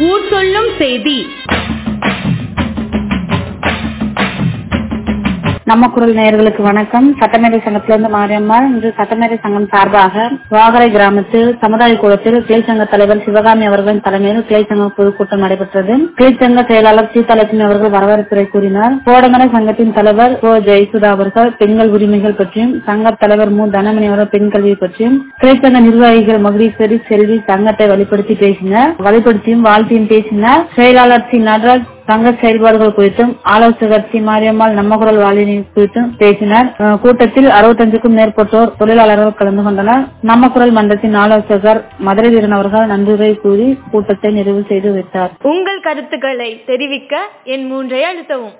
ஊர் சொல்லும் செய்தி நம்ம குரல் நேயர்களுக்கு வணக்கம் சட்டமேதை சங்கத்திலிருந்து மாரியம்மாள் இன்று சட்டமேதை சங்கம் சார்பாக வாகரை கிராமத்தில் சமுதாய கூடத்தில் கிளை சங்க தலைவர் சிவகாமி அவர்களின் தலைமையில் கிளை சங்க பொதுக்கூட்டம் நடைபெற்றது கிளை சங்க செயலாளர் சீதாலட்சுமி அவர்கள் வரவேற்புரை கூறினார் கோடமலை சங்கத்தின் தலைவர் ஓ ஜெயசுதா அவர்கள் பெண்கள் உரிமைகள் பற்றியும் சங்க தலைவர் மு தனமணி அவர்கள் பெண் கல்வி பற்றியும் கிளை சங்க நிர்வாகிகள் மகுடீஸ்வரி செல்வி சங்கத்தை வழிபடுத்தி பேசினர் வழிபடுத்தியும் வாழ்த்தியும் பேசினார் செயலாளர் சி நடராஜ் சங்க செயல்பாடுகள் குறித்தும் ஆலோசகர் சி மாரியம்மாள் நம்ம குரல் வாழினி குறித்தும் பேசினார் அஹ் கூட்டத்தில் அறுபத்தஞ்சுக்கும் மேற்பட்டோர் தொழிலாளர்கள் கலந்து கொண்டனர் நம்ம குரல் மன்றத்தின் ஆலோசகர் மதுரை வீரன் அவர்கள் நன்றியுரை கூறி கூட்டத்தை நிறைவு செய்து வைத்தார் உங்கள் கருத்துக்களை தெரிவிக்க என் மூன்றை அழுத்தவும்